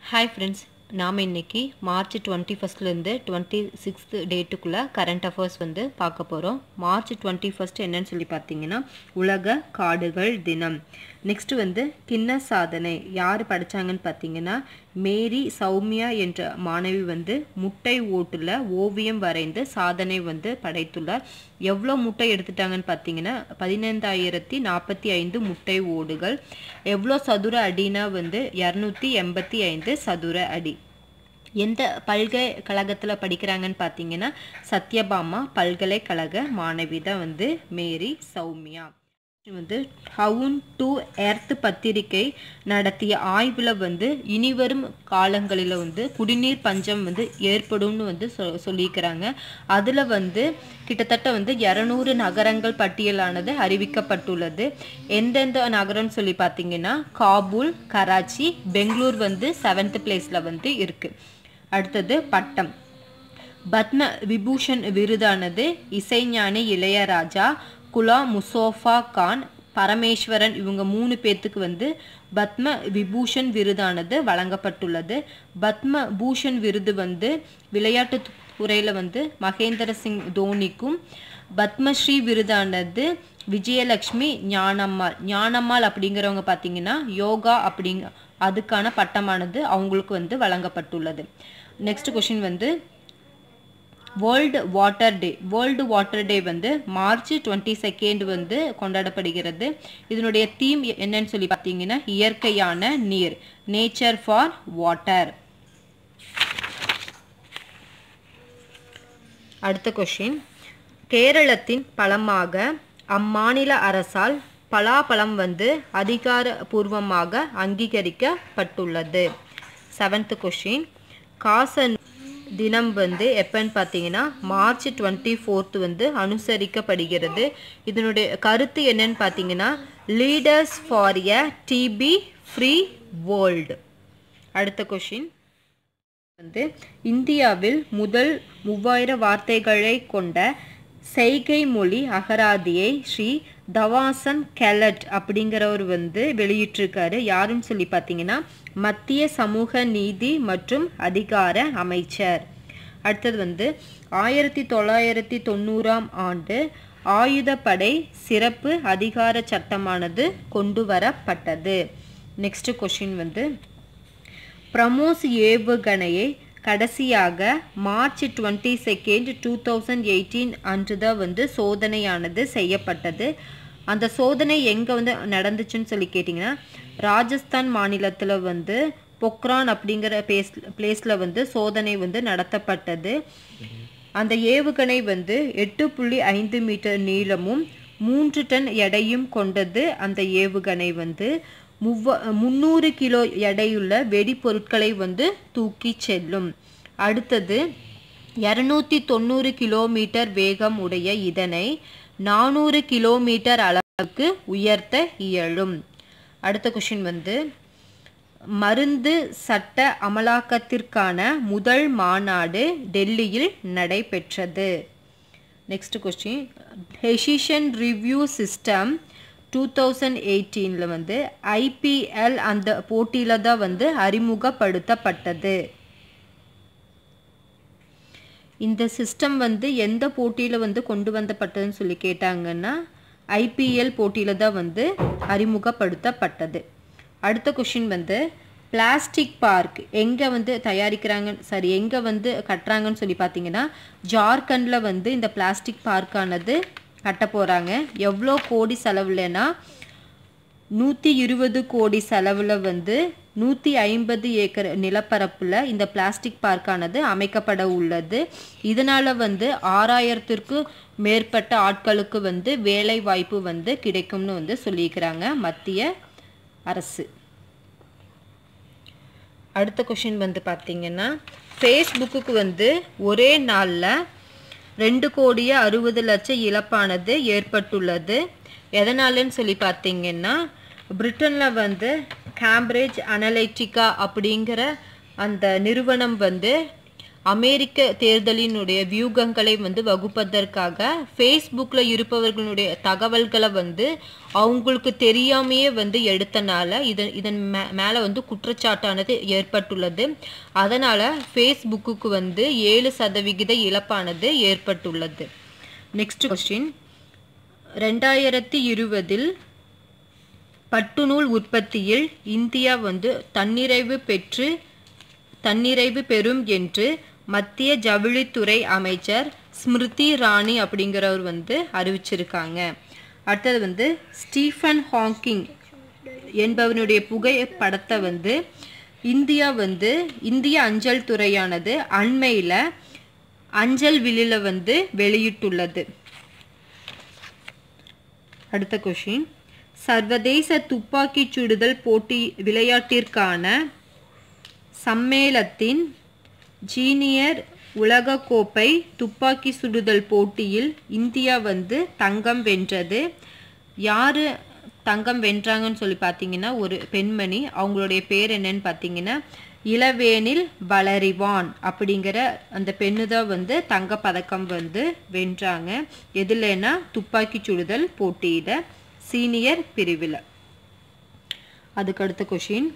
hi friends நாம் இன்னைக்கு March twenty ஃபஸ்ட்லேருந்து டுவெண்ட்டி சிக்ஸ்த் டேட்டுக்குள்ளே கரண்ட் அஃபேர்ஸ் வந்து பார்க்க போகிறோம் மார்ச் டுவெண்ட்டி ஃபஸ்ட் என்னன்னு சொல்லி பார்த்தீங்கன்னா உலக காடுகள் தினம் நெக்ஸ்ட்டு வந்து கிண்ண சாதனை யார் படித்தாங்கன்னு பார்த்தீங்கன்னா மேரி சௌமியா என்ற மாணவி வந்து முட்டை ஓட்டில் ஓவியம் வரைந்து சாதனை வந்து படைத்துள்ளார் எவ்வளோ முட்டை எடுத்துட்டாங்கன்னு பார்த்தீங்கன்னா பதினைந்தாயிரத்தி நாற்பத்தி ஐந்து முட்டை ஓடுகள் எவ்வளோ சதுர அடினா வந்து இரநூத்தி எண்பத்தி ஐந்து சதுர அடி எந்த பல்கலைக்கழகத்தில் படிக்கிறாங்கன்னு பார்த்தீங்கன்னா சத்யபாமா பல்கலைக்கழக மாணவி தான் வந்து மேரி சௌமியா வந்து ஹவுன் டு எர்த் பத்திரிகை நடத்திய ஆய்வில் வந்து இனிவரும் காலங்களில் வந்து குடிநீர் பஞ்சம் வந்து ஏற்படும்னு வந்து சொ சொல்லியிருக்கிறாங்க அதில் வந்து கிட்டத்தட்ட வந்து இரநூறு நகரங்கள் பட்டியலானது அறிவிக்கப்பட்டுள்ளது எந்தெந்த நகரம்னு சொல்லி பார்த்தீங்கன்னா காபூல் கராச்சி பெங்களூர் வந்து செவன்த் பிளேஸில் வந்து இருக்குது அடுத்தது பட்டம் பத்ம விபூஷன் விருதானது இசைஞானி இளையராஜா குலா முசோஃபா கான் பரமேஸ்வரன் இவங்க மூணு பேர்த்துக்கு வந்து பத்ம விபூஷன் விருதானது வழங்கப்பட்டுள்ளது பத்ம பூஷன் விருது வந்து விளையாட்டு துறையில் வந்து மகேந்திர சிங் தோனிக்கும் பத்மஸ்ரீ விருதானது விஜயலட்சுமி ஞானம்மாள் ஞானம்மாள் அப்படிங்கிறவங்க பார்த்தீங்கன்னா யோகா அப்படிங்க அதுக்கான பட்டமானது அவங்களுக்கு வந்து வழங்கப்பட்டுள்ளது நெக்ஸ்ட் கொஷின் வந்து world water day world water day வந்து மார்ச் டுவெண்ட்டி செகண்ட் வந்து கொண்டாடப்படுகிறது இதனுடைய தீம் என்னன்னு சொல்லி பார்த்தீங்கன்னா இயற்கையான நீர் நேச்சர் ஃபார் வாட்டர் அடுத்த கொஷின் கேரளத்தின் பழமாக அம்மாநில அரசால் பலாப்பழம் வந்து அதிகாரபூர்வமாக அங்கீகரிக்கப்பட்டுள்ளது செவன்த் கொஷின் காசன் தினம் வந்து எப்பன்னு பார்த்தீங்கன்னா மார்ச் டுவெண்ட்டி ஃபோர்த் வந்து அனுசரிக்கப்படுகிறது இதனுடைய கருத்து என்னன்னு பார்த்தீங்கன்னா leaders for a TB free world அடுத்த கொஷின் வந்து இந்தியாவில் முதல் மூவாயிரம் வார்த்தைகளை கொண்ட செய்கை மொழி அகராதியை ஸ்ரீ தவாசன் கெலட் அப்படிங்கிறவர் வந்து வெளியிட்டிருக்காரு யாருன்னு சொல்லி பார்த்தீங்கன்னா மத்திய சமூக நீதி மற்றும் அதிகார அமைச்சர் அடுத்தது வந்து ஆயிரத்தி தொள்ளாயிரத்தி தொண்ணூறாம் ஆண்டு ஆயுதப்படை சிறப்பு அதிகார சட்டமானது கொண்டு வரப்பட்டது நெக்ஸ்ட் கொஷின் வந்து பிரமோஸ் ஏவுகணையை கடைசியாக March twenty second two thousand eighteen அன்று தான் வந்து சோதனையானது செய்யப்பட்டது அந்த சோதனை எங்கே வந்து நடந்துச்சுன்னு சொல்லி கேட்டிங்கன்னா ராஜஸ்தான் மாநிலத்தில் வந்து பொக்ரான் அப்படிங்கிற பேஸ் பிளேஸில் வந்து சோதனை வந்து நடத்தப்பட்டது அந்த ஏவுகணை வந்து எட்டு புள்ளி ஐந்து மீட்டர் நீளமும் மூன்று டன் எடையும் கொண்டது அந்த ஏவுகணை வந்து முவ்வ முந்நூறு கிலோ எடையுள்ள வெடிப்பொருட்களை வந்து தூக்கி செல்லும் அடுத்தது இரநூத்தி தொண்ணூறு கிலோமீட்டர் வேகம் உடைய இதனை நானூறு கிலோமீட்டர் அளவுக்கு உயர்த்த இயலும் அடுத்த கொஷின் வந்து மருந்து சட்ட அமலாக்கத்திற்கான முதல் மாநாடு டெல்லியில் நடைபெற்றது next question decision review system two thousand எயிட்டீனில் வந்து ஐபிஎல் அந்த போட்டியில் தான் வந்து அறிமுகப்படுத்தப்பட்டது இந்த சிஸ்டம் வந்து எந்த போட்டியில் வந்து கொண்டு வந்தப்பட்டதுன்னு சொல்லி கேட்டாங்கன்னா ஐபிஎல் போட்டியில் தான் வந்து அறிமுகப்படுத்தப்பட்டது அடுத்த கொஷின் வந்து பிளாஸ்டிக் பார்க் எங்கே வந்து தயாரிக்கிறாங்க சாரி எங்கே வந்து கட்டுறாங்கன்னு சொல்லி பார்த்தீங்கன்னா ஜார்க்கண்டில் வந்து இந்த பிளாஸ்டிக் பார்க்கானது கட்ட போகிறாங்க எவ்வளோ கோடி செலவுலனா நூற்றி இருபது கோடி செலவில் வந்து நூற்றி ஐம்பது ஏக்கர் நிலப்பரப்பில் இந்த பிளாஸ்டிக் பார்க்கானது அமைக்கப்பட உள்ளது இதனால் வந்து ஆறாயிரத்திற்கு மேற்பட்ட ஆட்களுக்கு வந்து வேலை வாய்ப்பு வந்து கிடைக்கும்னு வந்து சொல்லியிருக்கிறாங்க மத்திய அரசு அடுத்த கொஷின் வந்து பார்த்திங்கன்னா ஃபேஸ்புக்கு வந்து ஒரே நாளில் ரெண்டு கோடியே அறுபது லட்சம் இழப்பானது ஏற்பட்டுள்ளது எதனாலன்னு சொல்லி பார்த்தீங்கன்னா பிரிட்டனில் வந்து கேம்பிரிட்ஜ் அனலைட்டிகா அப்படிங்கிற அந்த நிறுவனம் வந்து அமெரிக்க தேர்தலினுடைய வியூகங்களை வந்து வகுப்பதற்காக ஃபேஸ்புக்கில் இருப்பவர்களுடைய தகவல்களை வந்து அவங்களுக்கு தெரியாமையே வந்து எடுத்தனால இதன் இதன் மே மேலே வந்து குற்றச்சாட்டானது ஏற்பட்டுள்ளது அதனால் ஃபேஸ்புக்குக்கு வந்து ஏழு சதவிகித இழப்பானது ஏற்பட்டுள்ளது நெக்ஸ்ட் கொஸ்டின் ரெண்டாயிரத்தி இருபதில் பட்டுநூல் உற்பத்தியில் இந்தியா வந்து தன்னிறைவு பெற்று தன்னிறைவு பெறும் என்று மத்திய ஜவுளித்துறை அமைச்சர் ஸ்மிருதி இரானி அப்படிங்கிறவர் வந்து அறிவிச்சிருக்காங்க அடுத்தது வந்து ஸ்டீஃபன் ஹாக்கிங் என்பவனுடைய புகைப்படத்தை வந்து இந்தியா வந்து இந்திய அஞ்சல் துறையானது அண்மையில் அஞ்சல் விழில வந்து வெளியிட்டுள்ளது அடுத்த கொஷின் சர்வதேச துப்பாக்கிச் சுடுதல் போட்டி விளையாட்டிற்கான சம்மேளத்தின் ஜீனியர் உலகக்கோப்பை துப்பாக்கி சுடுதல் போட்டியில் இந்தியா வந்து தங்கம் வென்றது யார் தங்கம் வென்றாங்கன்னு சொல்லி பார்த்தீங்கன்னா ஒரு பெண்மணி அவங்களுடைய பேர் என்னன்னு பார்த்தீங்கன்னா இளவேனில் வளரிவான் அப்படிங்கிற அந்த பெண்ணு தான் வந்து தங்க பதக்கம் வந்து வென்றாங்க எதுலன்னா துப்பாக்கி சுடுதல் போட்டியில் சீனியர் பிரிவில் அதுக்கு அடுத்த கொஷின்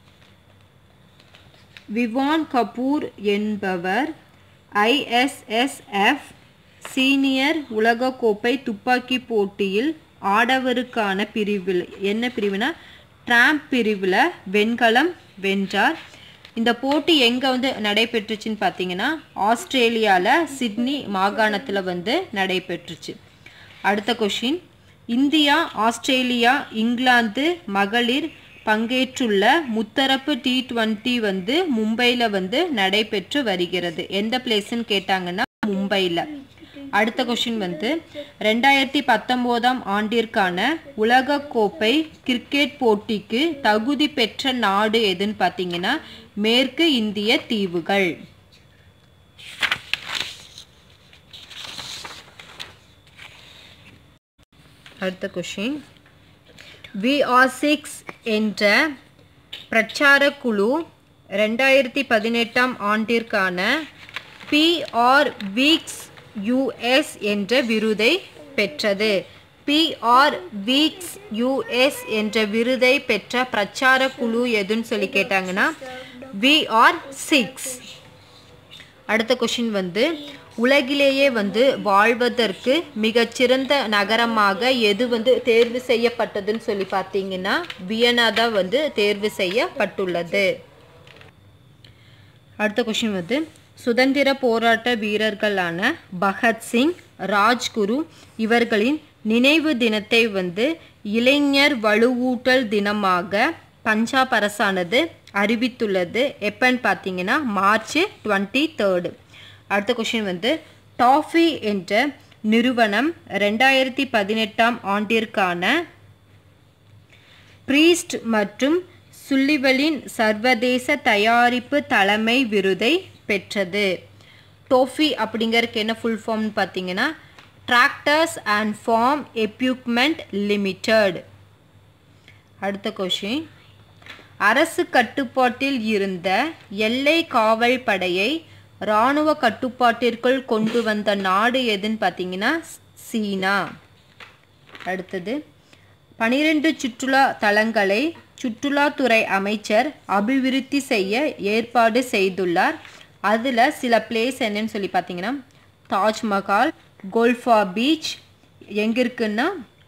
விவான் கபூர் என்பவர் ஐஎஸ்எஸ்எஃப் சீனியர் உலகக்கோப்பை துப்பாக்கி போட்டியில் ஆடவருக்கான பிரிவில் என்ன பிரிவுனா ட்ராம்ப் பிரிவில் வெண்கலம் வென்றார் இந்த போட்டி எங்கே வந்து நடைபெற்றுச்சுன்னு பார்த்தீங்கன்னா ஆஸ்திரேலியாவில் சிட்னி மாகாணத்தில் வந்து நடைபெற்றுச்சு அடுத்த கொஷின் இந்தியா ஆஸ்திரேலியா இங்கிலாந்து மகளிர் பங்கேற்றுள்ள முத்தரப்பு டி டுவெண்ட்டி வந்து மும்பையில் வந்து நடைபெற்று வருகிறது எந்த பிளேஸ்ன்னு கேட்டாங்கன்னா மும்பையில் அடுத்த கொஷின் வந்து ரெண்டாயிரத்தி பத்தொம்போதாம் ஆண்டிற்கான உலகக்கோப்பை கிரிக்கெட் போட்டிக்கு தகுதி பெற்ற நாடு எதுன்னு பார்த்தீங்கன்னா மேற்கு இந்திய தீவுகள் அடுத்த கொஷின் வி ஆர் சிக்ஸ் என்ற பிரச்சார குழு ரெண்டாயிரத்தி பதினெட்டாம் ஆண்டிற்கான பிஆர் வீக்ஸ் யுஎஸ் என்ற விருதை பெற்றது பிஆர் வீக்ஸ் யுஎஸ் என்ற விருதை பெற்ற பிரச்சார குழு எதுன்னு சொல்லி கேட்டாங்கன்னா வி ஆர் சிக்ஸ் அடுத்த கொஷின் வந்து உலகிலேயே வந்து வாழ்வதற்கு மிகச்சிறந்த நகரமாக எது வந்து தேர்வு செய்யப்பட்டதுன்னு சொல்லி பார்த்தீங்கன்னா வியனா தான் வந்து தேர்வு செய்யப்பட்டுள்ளது அடுத்த கொஷின் வந்து சுதந்திர போராட்ட வீரர்களான பகத்சிங் ராஜ்குரு இவர்களின் நினைவு தினத்தை வந்து இளைஞர் வலுவூட்டல் தினமாக பஞ்சாப் அரசானது அறிவித்துள்ளது எப்பன்னு பார்த்தீங்கன்னா மார்ச் டுவெண்ட்டி தேர்டு அடுத்த கொஷின் வந்து டாஃபி என்ற நிறுவனம் ரெண்டாயிரத்தி பதினெட்டாம் ஆண்டிற்கான ப்ரீஸ்ட் மற்றும் சுல்லிவலின் சர்வதேச தயாரிப்பு தலைமை விருதை பெற்றது டோஃபி அப்படிங்கறதுக்கு என்ன ஃபுல் ஃபார்ம்னு பார்த்தீங்கன்னா tractors and farm equipment limited அடுத்த கொஷின் அரசு கட்டுப்பாட்டில் இருந்த எல்லை காவல் படையை இராணுவ கட்டுப்பாட்டிற்குள் கொண்டு வந்த நாடு எதுன்னு பார்த்தீங்கன்னா சீனா அடுத்தது பனிரெண்டு சுற்றுலா தலங்களை சுற்றுலாத்துறை அமைச்சர் அபிவிருத்தி செய்ய ஏற்பாடு செய்துள்ளார் அதில் சில பிளேஸ் என்னன்னு சொல்லி பார்த்தீங்கன்னா தாஜ்மஹால் கோல்ஃபா பீச் எங்கே இருக்குன்னா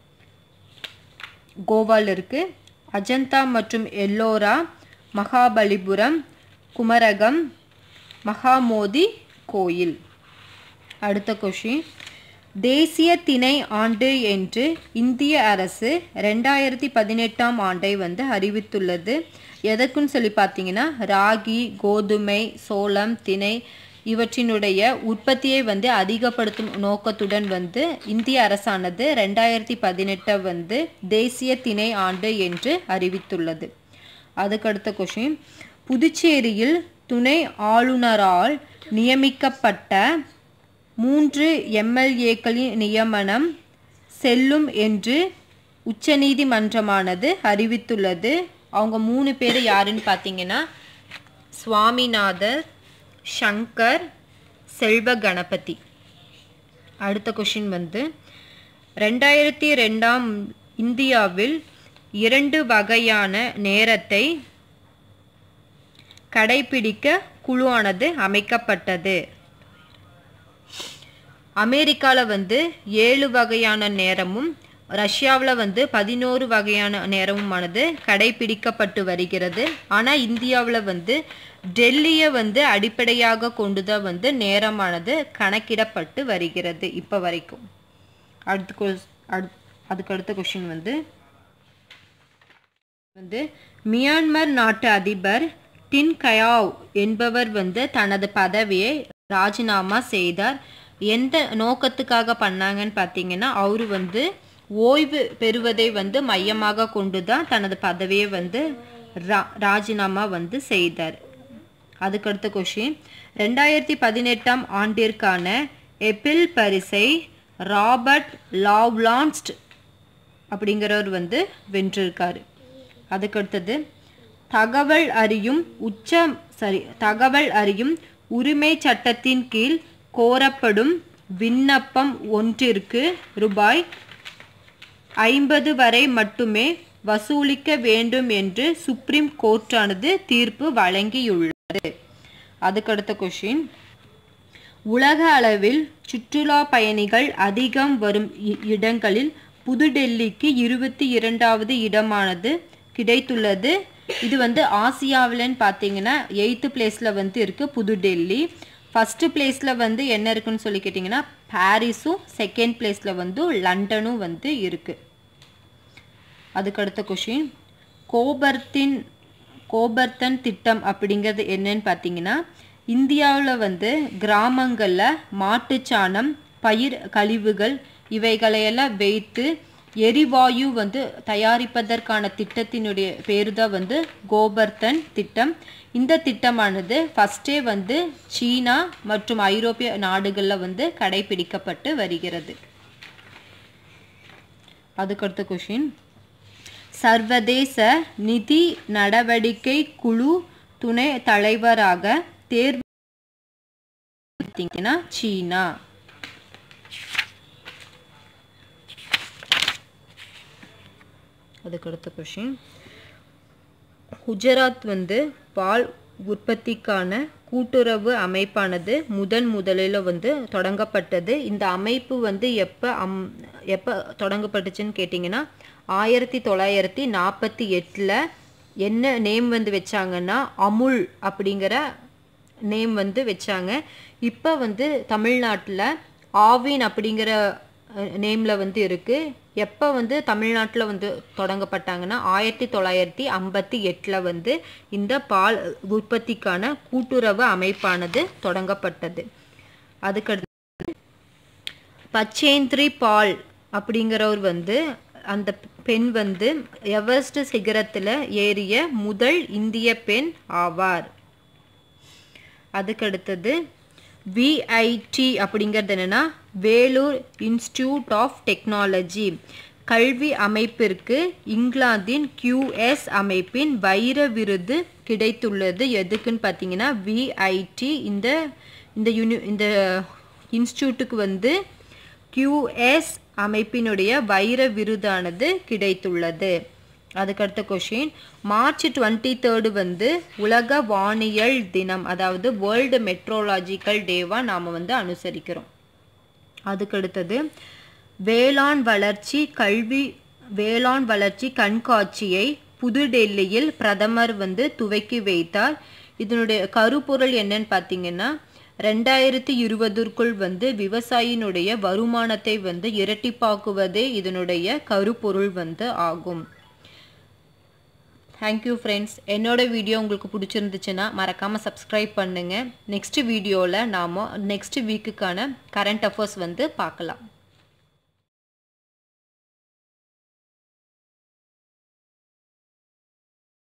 கோவாவில் இருக்குது அஜந்தா மற்றும் எல்லோரா மகாபலிபுரம் குமரகம் மகாமோதி கோயில் அடுத்த கொஷின் தேசிய திணை ஆண்டு என்று இந்திய அரசு ரெண்டாயிரத்தி பதினெட்டாம் ஆண்டை வந்து அறிவித்துள்ளது எதற்குன்னு சொல்லி பார்த்தீங்கன்னா ராகி கோதுமை சோளம் திணை இவற்றினுடைய உற்பத்தியை வந்து அதிகப்படுத்தும் நோக்கத்துடன் வந்து இந்திய அரசானது ரெண்டாயிரத்தி பதினெட்டை வந்து தேசிய திணை ஆண்டு என்று அறிவித்துள்ளது அதுக்கடுத்த கொஷின் புதுச்சேரியில் துணை ஆளுநரால் நியமிக்கப்பட்ட மூன்று எம்எல்ஏக்களின் நியமனம் செல்லும் என்று உச்சநீதிமன்றமானது அறிவித்துள்ளது அவங்க மூணு பேர் யாருன்னு பார்த்தீங்கன்னா சுவாமிநாதர் சங்கர் செல்வ கணபதி அடுத்த கொஷின் வந்து ரெண்டாயிரத்தி ரெண்டாம் இந்தியாவில் இரண்டு வகையான நேரத்தை கடைபிடிக்க குழுவானது அமைக்கப்பட்டது அமெரிக்காவில் வந்து ஏழு வகையான நேரமும் ரஷ்யாவில் வந்து பதினோரு வகையான நேரமுமானது கடைபிடிக்கப்பட்டு வருகிறது ஆனால் இந்தியாவில் வந்து டெல்லியை வந்து அடிப்படையாக கொண்டு தான் வந்து நேரமானது கணக்கிடப்பட்டு வருகிறது இப்போ வரைக்கும் அடுத்த கொஸ் அடு அதுக்கு அடுத்த கொஷின் வந்து வந்து மியான்மர் நாட்டு அதிபர் டின் கயாவ் என்பவர் வந்து தனது பதவியை ராஜினாமா செய்தார் எந்த நோக்கத்துக்காக பண்ணாங்கன்னு பார்த்தீங்கன்னா அவர் வந்து ஓய்வு பெறுவதை வந்து மையமாக கொண்டு தான் தனது பதவியை வந்து ரா ராஜினாமா வந்து செய்தார் அதுக்கடுத்த கொஷின் ரெண்டாயிரத்தி பதினெட்டாம் ஆண்டிற்கான எப்பிள் பரிசை ராபர்ட் லாவ்லான்ஸ்ட் அப்படிங்கிறவர் வந்து வென்றிருக்காரு அதுக்கடுத்தது தகவல் அறியும் உச்ச சரி தகவல் அறியும் உரிமை சட்டத்தின் கீழ் கோரப்படும் விண்ணப்பம் ஒன்றிற்கு ரூபாய் ஐம்பது வரை மட்டுமே வசூலிக்க வேண்டும் என்று சுப்ரீம் கோர்ட்டானது தீர்ப்பு வழங்கியுள்ளது அதுக்கடுத்த கொஷின் உலக அளவில் சுற்றுலா பயணிகள் அதிகம் வரும் இடங்களில் புதுடெல்லிக்கு இருபத்தி இரண்டாவது இடமானது கிடைத்துள்ளது இது வந்து ஆசியாவிலன்னு பார்த்தீங்கன்னா எயித்து பிளேஸில் வந்து இருக்குது புதுடெல்லி ஃபஸ்ட்டு பிளேஸில் வந்து என்ன இருக்குன்னு சொல்லி கேட்டிங்கன்னா பாரிஸும் செகண்ட் பிளேஸில் வந்து லண்டனும் வந்து இருக்குது அதுக்கடுத்த கொஷின் கோபர்த்தின் கோபர்த்தன் திட்டம் அப்படிங்கிறது என்னன்னு பார்த்தீங்கன்னா இந்தியாவில் வந்து கிராமங்களில் மாட்டுச்சாணம் பயிர் கழிவுகள் இவைகளையெல்லாம் வைத்து எரிவாயு வந்து தயாரிப்பதற்கான திட்டத்தினுடைய பேர் தான் வந்து கோபர்த்தன் திட்டம் இந்த திட்டமானது ஃபஸ்ட்டே வந்து சீனா மற்றும் ஐரோப்பிய நாடுகளில் வந்து கடைபிடிக்கப்பட்டு வருகிறது அதுக்கடுத்த கொஷின் சர்வதேச நிதி நடவடிக்கை குழு துணை தலைவராக தேர்வு பார்த்தீங்கன்னா சீனா அதுக்கடுத்த கொஷின் குஜராத் வந்து பால் உற்பத்திக்கான கூட்டுறவு அமைப்பானது முதன் முதலில் வந்து தொடங்கப்பட்டது இந்த அமைப்பு வந்து எப்போ அம் எப்போ தொடங்கப்பட்டுச்சுன்னு கேட்டிங்கன்னா ஆயிரத்தி தொள்ளாயிரத்தி நாற்பத்தி எட்டில் என்ன நேம் வந்து வச்சாங்கன்னா அமுல் அப்படிங்கிற நேம் வந்து வச்சாங்க இப்போ வந்து தமிழ்நாட்டில் ஆவின் அப்படிங்கிற நேமில் வந்து இருக்குது எப்போ வந்து தமிழ்நாட்டில் வந்து தொடங்கப்பட்டாங்கன்னா ஆயிரத்தி தொள்ளாயிரத்தி ஐம்பத்தி எட்டில் வந்து இந்த பால் உற்பத்திக்கான கூட்டுறவு அமைப்பானது தொடங்கப்பட்டது அதுக்கடுத்து பச்சேந்திரி பால் அப்படிங்கிறவர் வந்து அந்த பெண் வந்து எவரெஸ்ட் சிகரத்தில் ஏறிய முதல் இந்திய பெண் ஆவார் அதுக்கடுத்தது விஐடி அப்படிங்கிறது என்னென்னா வேலூர் இன்ஸ்டியூட் ஆஃப் டெக்னாலஜி கல்வி அமைப்பிற்கு இங்கிலாந்தின் கியூஎஸ் அமைப்பின் வைர விருது கிடைத்துள்ளது எதுக்குன்னு பார்த்தீங்கன்னா விஐடி இந்த இந்த யூனி இந்த இன்ஸ்டியூட்டுக்கு வந்து கியூஎஸ் அமைப்பினுடைய வைர விருதானது கிடைத்துள்ளது அதுக்கடுத்த கொஷின் மார்ச் டுவெண்ட்டி தேர்டு வந்து உலக வானியல் தினம் அதாவது வேர்ல்டு மெட்ரோலாஜிக்கல் டேவாக நாம் வந்து அனுசரிக்கிறோம் அதுக்கடுத்தது வேளாண் வளர்ச்சி கல்வி வேளாண் வளர்ச்சி கண்காட்சியை புதுடெல்லியில் பிரதமர் வந்து துவக்கி வைத்தார் இதனுடைய கருப்பொருள் என்னன்னு பார்த்தீங்கன்னா ரெண்டாயிரத்தி இருபதுக்குள் வந்து விவசாயினுடைய வருமானத்தை வந்து இரட்டிப்பாக்குவதே இதனுடைய கருப்பொருள் வந்து ஆகும் தேங்க்யூ ஃப்ரெண்ட்ஸ் என்னோட வீடியோ உங்களுக்கு பிடிச்சிருந்துச்சுன்னா மறக்காமல் சப்ஸ்கிரைப் பண்ணுங்கள் நெக்ஸ்ட் வீடியோவில் நாம் நெக்ஸ்ட் வீக்குக்கான கரண்ட் அஃபேர்ஸ் வந்து பார்க்கலாம்